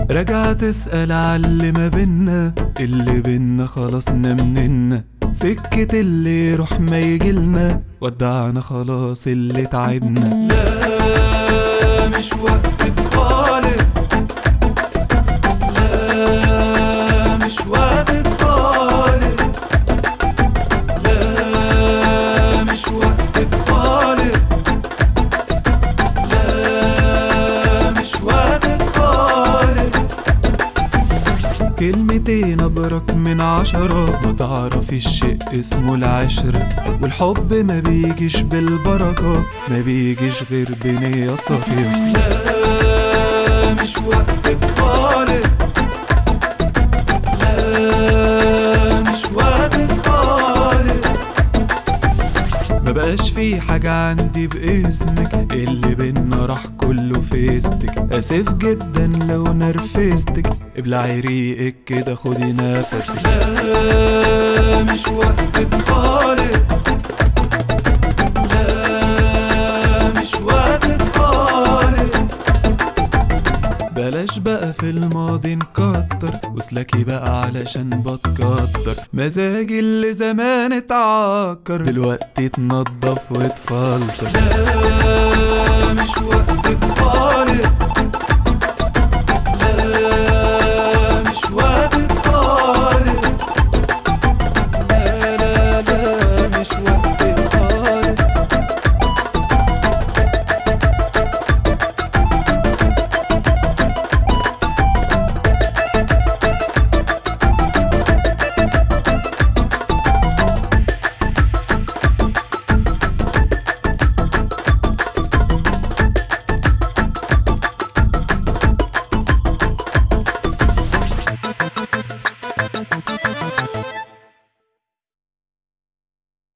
راجعة تسأل على اللي ما بينا اللي بينا خلصنا مننا سكة اللي يروح ما يجيلنا ودعنا خلاص اللي تعبنا لا مش وقت خالص لا مش وقت خالص لا مش وقت خالص لا مش وقت خالص كلمتين أبرك من عشرة ما تعرفش شيء اسمه العشرة والحب ما بيجيش بالبركة ما بيجيش غير بنية صافية لا مش وقت خالص لا مش وقت خالص ما بقاش في حاجة عندي باسمك اللي بينا راح كله فيستك اسف جدا لو نرفزتك ابلعي ريقك كده خدي نفسك لا مش وقت خالص لا مش وقت خالص بلاش بقى في الماضي نكتر وسلكي بقى علشان بتكتر مزاجي اللي زمان اتعكر دلوقتي اتنضف واتفلتر لا مش وقت